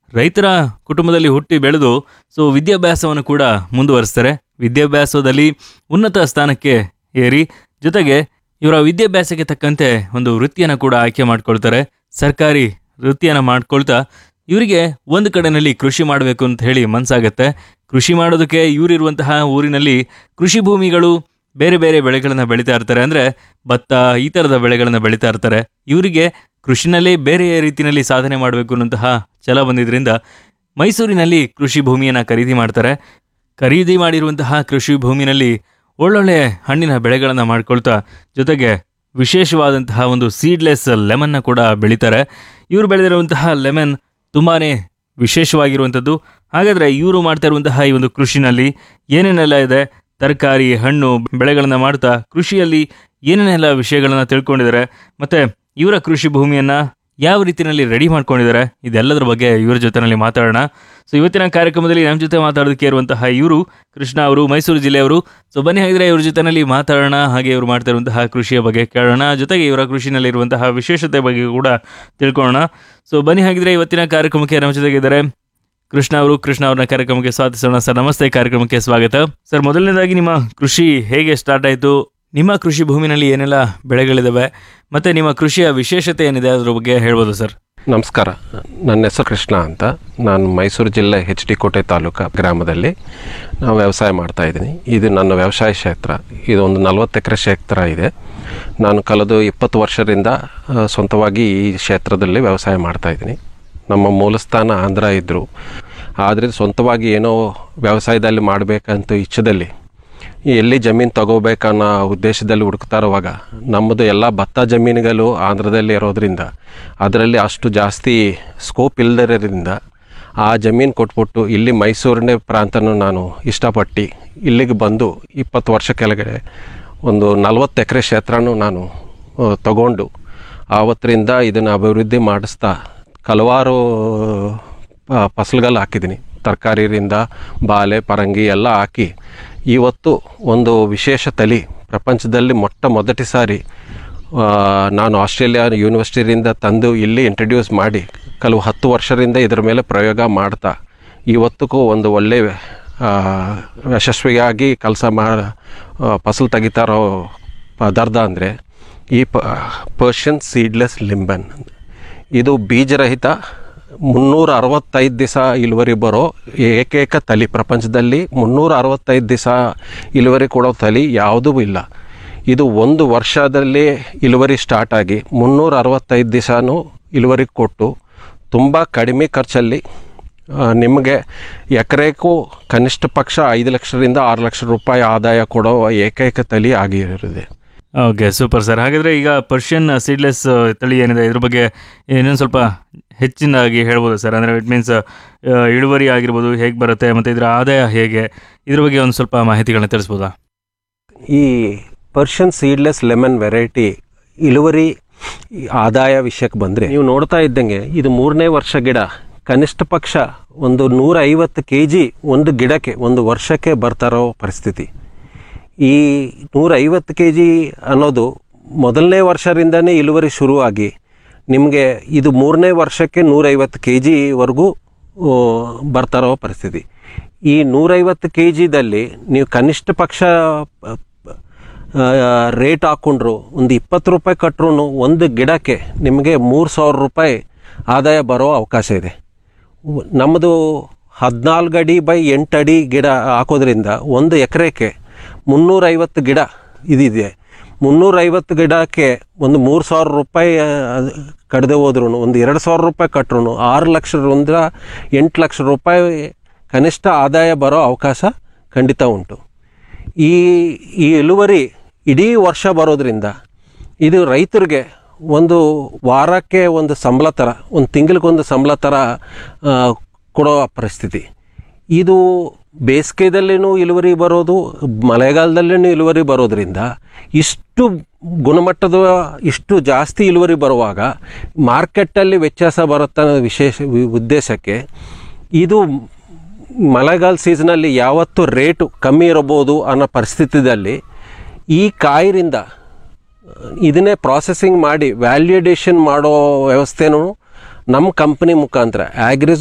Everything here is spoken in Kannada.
ರೈತರ ಕುಟುಂಬದಲ್ಲಿ ಹುಟ್ಟಿ ಬೆಳೆದು ಸೊ ವಿದ್ಯಾಭ್ಯಾಸವನ್ನು ಕೂಡ ಮುಂದುವರಿಸ್ತಾರೆ ವಿದ್ಯಾಭ್ಯಾಸದಲ್ಲಿ ಉನ್ನತ ಸ್ಥಾನಕ್ಕೆ ಏರಿ ಜೊತೆಗೆ ಇವರ ವಿದ್ಯಾಭ್ಯಾಸಕ್ಕೆ ತಕ್ಕಂತೆ ಒಂದು ವೃತ್ತಿಯನ್ನು ಕೂಡ ಆಯ್ಕೆ ಮಾಡ್ಕೊಳ್ತಾರೆ ಸರ್ಕಾರಿ ವೃತ್ತಿಯನ್ನು ಮಾಡ್ಕೊಳ್ತಾ ಇವರಿಗೆ ಒಂದು ಕಡೆನಲ್ಲಿ ಕೃಷಿ ಮಾಡಬೇಕು ಅಂತ ಹೇಳಿ ಮನಸ್ಸಾಗತ್ತೆ ಕೃಷಿ ಮಾಡೋದಕ್ಕೆ ಇವರಿರುವಂತಹ ಊರಿನಲ್ಲಿ ಕೃಷಿ ಭೂಮಿಗಳು ಬೇರೆ ಬೇರೆ ಬೆಳೆಗಳನ್ನು ಬೆಳೀತಾ ಇರ್ತಾರೆ ಅಂದರೆ ಭತ್ತ ಈ ಥರದ ಬೆಳೆಗಳನ್ನು ಬೆಳೀತಾ ಇರ್ತಾರೆ ಇವರಿಗೆ ಕೃಷಿನಲ್ಲಿ ಬೇರೆ ರೀತಿಯಲ್ಲಿ ಸಾಧನೆ ಮಾಡಬೇಕು ಅನ್ನೋಂತಹ ಛಲ ಬಂದಿದ್ದರಿಂದ ಮೈಸೂರಿನಲ್ಲಿ ಕೃಷಿ ಭೂಮಿಯನ್ನು ಖರೀದಿ ಮಾಡ್ತಾರೆ ಖರೀದಿ ಮಾಡಿರುವಂತಹ ಕೃಷಿ ಭೂಮಿನಲ್ಲಿ ಒಳ್ಳೊಳ್ಳೆ ಹಣ್ಣಿನ ಬೆಳೆಗಳನ್ನು ಮಾಡ್ಕೊಳ್ತಾ ಜೊತೆಗೆ ವಿಶೇಷವಾದಂತಹ ಒಂದು ಸೀಡ್ಲೆಸ್ ಲೆಮನ್ನ ಕೂಡ ಬೆಳೀತಾರೆ ಇವರು ಬೆಳೆದಿರುವಂತಹ ಲೆಮನ್ ತುಂಬಾ ವಿಶೇಷವಾಗಿರುವಂಥದ್ದು ಹಾಗಾದರೆ ಇವರು ಮಾಡ್ತಾ ಇರುವಂತಹ ಈ ಒಂದು ಕೃಷಿನಲ್ಲಿ ಏನೇನೆಲ್ಲ ಇದೆ ತರಕಾರಿ ಹಣ್ಣು ಬೆಳೆಗಳನ್ನು ಮಾಡ್ತಾ ಕೃಷಿಯಲ್ಲಿ ಏನೇನೆಲ್ಲ ವಿಷಯಗಳನ್ನು ತಿಳ್ಕೊಂಡಿದ್ದಾರೆ ಮತ್ತು ಇವರ ಕೃಷಿ ಭೂಮಿಯನ್ನು ಯಾವ ರೀತಿಯಲ್ಲಿ ರೆಡಿ ಮಾಡ್ಕೊಂಡಿದ್ದಾರೆ ಇದೆಲ್ಲದರ ಬಗ್ಗೆ ಇವರ ಜೊತೆನಲ್ಲಿ ಮಾತಾಡೋಣ ಸೊ ಇವತ್ತಿನ ಕಾರ್ಯಕ್ರಮದಲ್ಲಿ ನಮ್ಮ ಜೊತೆ ಮಾತಾಡೋದಕ್ಕೆ ಇರುವಂತಹ ಇವರು ಕೃಷ್ಣ ಅವರು ಮೈಸೂರು ಜಿಲ್ಲೆಯವರು ಸೊ ಬನ್ನಿ ಹಾಗಿದ್ರೆ ಇವ್ರ ಜೊತೆನಲ್ಲಿ ಮಾತಾಡೋಣ ಹಾಗೆ ಇವರು ಮಾಡ್ತಾ ಇರುವಂತಹ ಕೃಷಿಯ ಬಗ್ಗೆ ಕೇಳೋಣ ಜೊತೆಗೆ ಇವರ ಕೃಷಿನಲ್ಲಿ ಇರುವಂತಹ ವಿಶೇಷತೆ ಬಗ್ಗೆ ಕೂಡ ತಿಳ್ಕೊಳ್ಳೋಣ ಸೊ ಬನ್ನಿ ಹಾಗಿದ್ರೆ ಇವತ್ತಿನ ಕಾರ್ಯಕ್ರಮಕ್ಕೆ ನಮ್ಮ ಜೊತೆಗಿದ್ದಾರೆ ಕೃಷ್ಣ ಅವರು ಕೃಷ್ಣ ಅವ್ರನ್ನ ಕಾರ್ಯಕ್ರಮಕ್ಕೆ ಸ್ವಾಗತಿಸೋಣ ಸರ್ ನಮಸ್ತೆ ಕಾರ್ಯಕ್ರಮಕ್ಕೆ ಸ್ವಾಗತ ಸರ್ ಮೊದಲನೇದಾಗಿ ನಿಮ್ಮ ಕೃಷಿ ಹೇಗೆ ಸ್ಟಾರ್ಟ್ ಆಯಿತು ನಿಮ್ಮ ಕೃಷಿ ಭೂಮಿನಲ್ಲಿ ಏನೆಲ್ಲ ಬೆಳೆಗಳಿದಾವೆ ಮತ್ತೆ ನಿಮ್ಮ ಕೃಷಿಯ ವಿಶೇಷತೆ ಏನಿದೆ ಅದ್ರ ಬಗ್ಗೆ ಹೇಳ್ಬೋದು ಸರ್ ನಮಸ್ಕಾರ ನನ್ನ ಹೆಸರು ಕೃಷ್ಣ ಅಂತ ನಾನು ಮೈಸೂರು ಜಿಲ್ಲೆ ಎಚ್ ಡಿ ಕೋಟೆ ತಾಲೂಕು ಗ್ರಾಮದಲ್ಲಿ ನಾವು ವ್ಯವಸಾಯ ಮಾಡ್ತಾ ಇದ್ದೀನಿ ಇದು ನನ್ನ ವ್ಯವಸಾಯ ಕ್ಷೇತ್ರ ಇದು ಒಂದು ನಲವತ್ತು ಎಕರೆ ಕ್ಷೇತ್ರ ಇದೆ ನಾನು ಕಳೆದು ಇಪ್ಪತ್ತು ವರ್ಷದಿಂದ ಆ, ಸ್ವಂತವಾಗಿ ಈ ಕ್ಷೇತ್ರದಲ್ಲಿ ವ್ಯವಸಾಯ ಮಾಡ್ತಾ ಇದ್ದೀನಿ ನಮ್ಮ ಮೂಲಸ್ಥಾನ ಆಂಧ್ರ ಇದ್ದರು ಆದರೆ ಸ್ವಂತವಾಗಿ ಏನೋ ವ್ಯವಸಾಯದಲ್ಲಿ ಮಾಡಬೇಕಂತ ಇಚ್ಛದಲ್ಲಿ ಎಲ್ಲಿ ಜಮೀನು ತಗೋಬೇಕನ್ನೋ ಉದ್ದೇಶದಲ್ಲಿ ಹುಡುಕ್ತಾ ಇರುವಾಗ ನಮ್ಮದು ಎಲ್ಲ ಭತ್ತ ಜಮೀನುಗಳು ಆಂಧ್ರದಲ್ಲಿ ಇರೋದ್ರಿಂದ ಅದರಲ್ಲಿ ಅಷ್ಟು ಜಾಸ್ತಿ ಸ್ಕೋಪ್ ಇಲ್ಲದಿರೋದ್ರಿಂದ ಆ ಜಮೀನು ಕೊಟ್ಬಿಟ್ಟು ಇಲ್ಲಿ ಮೈಸೂರಿನ ಪ್ರಾಂತನೂ ನಾನು ಇಷ್ಟಪಟ್ಟು ಇಲ್ಲಿಗೆ ಬಂದು ಇಪ್ಪತ್ತು ವರ್ಷ ಕೆಳಗಡೆ ಒಂದು ನಲ್ವತ್ತು ಎಕರೆ ಕ್ಷೇತ್ರನೂ ನಾನು ಆ, ತಗೊಂಡು ಆವತ್ತರಿಂದ ಇದನ್ನು ಅಭಿವೃದ್ಧಿ ಮಾಡಿಸ್ತಾ ಹಲವಾರು ಆ, ಫಸಲುಗಳು ಹಾಕಿದ್ದೀನಿ ತರಕಾರಿಯಿಂದ ಬಾಳೆ ಪರಂಗಿ ಎಲ್ಲ ಹಾಕಿ ಇವತ್ತು ಒಂದು ವಿಶೇಷ ತಳಿ ಪ್ರಪಂಚದಲ್ಲಿ ಮೊಟ್ಟ ಮೊದಟಿ ಸಾರಿ ಆ, ನಾನು ಆಸ್ಟ್ರೇಲಿಯಾ ಯೂನಿವರ್ಸಿಟಿಯಿಂದ ತಂದು ಇಲ್ಲಿ ಇಂಟ್ರಡ್ಯೂಸ್ ಮಾಡಿ ಕೆಲವು ಹತ್ತು ವರ್ಷದಿಂದ ಇದರ ಮೇಲೆ ಪ್ರಯೋಗ ಮಾಡ್ತಾ ಇವತ್ತಿಗೂ ಒಂದು ಒಳ್ಳೆಯ ಆ, ಯಶಸ್ವಿಯಾಗಿ ಕೆಲಸ ಮಾ ಆ, ಫಸಲು ತೆಗಿತಾ ಇರೋ ಪದಾರ್ಥ ಅಂದರೆ ಈ ಪ ಪರ್ಷಿಯನ್ ಸೀಡ್ಲೆಸ್ ಲಿಂಬನ್ ಇದು ಬೀಜರಹಿತ ಮುನ್ನೂರ ಅರವತ್ತೈದು ದಿವಸ ಇಳುವರಿ ಬರೋ ಏಕೈಕ ತಳಿ ಪ್ರಪಂಚದಲ್ಲಿ ಮುನ್ನೂರ ಅರವತ್ತೈದು ದಿವಸ ಇಳುವರಿ ಕೊಡೋ ತಳಿ ಯಾವುದೂ ಇಲ್ಲ ಇದು ಒಂದು ವರ್ಷದಲ್ಲಿ ಇಳುವರಿ ಸ್ಟಾರ್ಟ್ ಆಗಿ ಮುನ್ನೂರ ಅರವತ್ತೈದು ದಿವಸನೂ ಇಳುವರಿ ಕೊಟ್ಟು ತುಂಬ ಕಡಿಮೆ ಖರ್ಚಲ್ಲಿ ಆ, ನಿಮಗೆ ಎಕರೆಗೂ ಕನಿಷ್ಠ ಪಕ್ಷ ಐದು ಲಕ್ಷದಿಂದ ಆರು ಲಕ್ಷ ರೂಪಾಯಿ ಆದಾಯ ಕೊಡೋ ಏಕೈಕ ತಳಿ ಆಗಿರುತ್ತೆ ಓಕೆ ಸೂಪರ್ ಸರ್ ಹಾಗಾದ್ರೆ ಈಗ ಪರ್ಷಿಯನ್ ಸೀಡ್ಲೆಸ್ ತಳಿ ಏನಿದೆ ಇದ್ರ ಬಗ್ಗೆ ಇನ್ನೊಂದು ಸ್ವಲ್ಪ ಹೆಚ್ಚಿನದಾಗಿ ಹೇಳ್ಬೋದು ಸರ್ ಅಂದರೆ ಇಟ್ ಮೀನ್ಸ್ ಇಳುವರಿ ಆಗಿರ್ಬೋದು ಹೇಗೆ ಬರುತ್ತೆ ಮತ್ತು ಇದರ ಆದಾಯ ಹೇಗೆ ಇದ್ರ ಬಗ್ಗೆ ಒಂದು ಸ್ವಲ್ಪ ಮಾಹಿತಿಗಳನ್ನ ತಿಳಿಸ್ಬೋದಾ ಈ ಪರ್ಷಿಯನ್ ಸೀಡ್ಲೆಸ್ ಲೆಮನ್ ವೆರೈಟಿ ಇಳುವರಿ ಈ ಆದಾಯ ವಿಷಯಕ್ಕೆ ಬಂದರೆ ನೀವು ನೋಡ್ತಾ ಇದ್ದಂಗೆ ಇದು ಮೂರನೇ ವರ್ಷ ಗಿಡ ಕನಿಷ್ಠ ಪಕ್ಷ ಒಂದು ನೂರ ಐವತ್ತು ಕೆ ಜಿ ಒಂದು ಗಿಡಕ್ಕೆ ಒಂದು ವರ್ಷಕ್ಕೆ ಬರ್ತಾರೋ ಪರಿಸ್ಥಿತಿ ಈ ನೂರ ಐವತ್ತು ಕೆ ಜಿ ಅನ್ನೋದು ಮೊದಲನೇ ವರ್ಷದಿಂದನೇ ಇಳುವರಿ ಶುರುವಾಗಿ ನಿಮಗೆ ಇದು ಮೂರನೇ ವರ್ಷಕ್ಕೆ ನೂರೈವತ್ತು ಕೆ ಜಿವರೆಗೂ ಬರ್ತಾರೋ ಪರಿಸ್ಥಿತಿ ಈ ನೂರೈವತ್ತು ಕೆ ಜಿದಲ್ಲಿ ನೀವು ಕನಿಷ್ಠ ಪಕ್ಷ ರೇಟ್ ಹಾಕ್ಕೊಂಡ್ರು ಒಂದು ಇಪ್ಪತ್ತು ರೂಪಾಯಿ ಕಟ್ರು ಒಂದು ಗಿಡಕ್ಕೆ ನಿಮಗೆ ಮೂರು ಸಾವಿರ ರೂಪಾಯಿ ಆದಾಯ ಬರೋ ಅವಕಾಶ ಇದೆ ಉ- ನಮ್ಮದು ಹದಿನಾಲ್ಕು ಅಡಿ ಬೈ ಎಂಟು ಅಡಿ ಗಿಡ ಹಾಕೋದ್ರಿಂದ ಒಂದು ಎಕರೆಗೆ ಮುನ್ನೂರೈವತ್ತು ಗಿಡ ಇದಿದೆ ಮುನ್ನೂರೈವತ್ತು ಗಿಡಕ್ಕೆ ಒಂದು ಮೂರು ಸಾವಿರ ರೂಪಾಯಿ ಕಡ್ದೆ ಹೋದ್ರೂ ಒಂದು ಎರಡು ಸಾವಿರ ರೂಪಾಯಿ ಕಟ್ರು ಆರು ಲಕ್ಷದಿಂದ ಎಂಟು ಲಕ್ಷ ರೂಪಾಯಿ ಕನಿಷ್ಠ ಆದಾಯ ಬರೋ ಅವಕಾಶ ಖಂಡಿತ ಉಂಟು ಈ ಈ ಇಳುವರಿ ಇಡೀ ವರ್ಷ ಬರೋದ್ರಿಂದ ಇದು ರೈತರಿಗೆ ಒಂದು ವಾರಕ್ಕೆ ಒಂದು ಸಂಬಳ ಥರ ಒಂದು ತಿಂಗಳಿಗೊಂದು ಸಂಬಳ ಥರ ಆ, ಕೊಡೋ ಪರಿಸ್ಥಿತಿ ಇದು ಬೇಸಿಗೆದಲ್ಲಿನೂ ಇಳುವರಿ ಬರೋದು ಮಳೆಗಾಲದಲ್ಲಿನೂ ಇಳುವರಿ ಬರೋದ್ರಿಂದ ಇಷ್ಟು ಗುಣಮಟ್ಟದ ಇಷ್ಟು ಜಾಸ್ತಿ ಇಳುವರಿ ಬರುವಾಗ ಮಾರ್ಕೆಟಲ್ಲಿ ವ್ಯತ್ಯಾಸ ಬರುತ್ತ ಅನ್ನೋ ವಿಶೇಷ ವಿ- ಉದ್ದೇಶಕ್ಕೆ ಇದು ಮಳೆಗಾಲ ಸೀಸನಲ್ಲಿ ಯಾವತ್ತೂ ರೇಟು ಕಮ್ಮಿ ಇರಬಹುದು ಅನ್ನೋ ಪರಿಸ್ಥಿತಿಯಲ್ಲಿ ಈ ಕಾಯಿರಿಂದ ಇದನ್ನೇ ಪ್ರಾಸೆಸಿಂಗ್ ಮಾಡಿ ವ್ಯಾಲ್ಯೂಡೇಷನ್ ಮಾಡೋ ವ್ಯವಸ್ಥೆನೂ ನಮ್ಮ ಕಂಪ್ನಿ ಮುಖಾಂತರ ಆಗ್ರಿ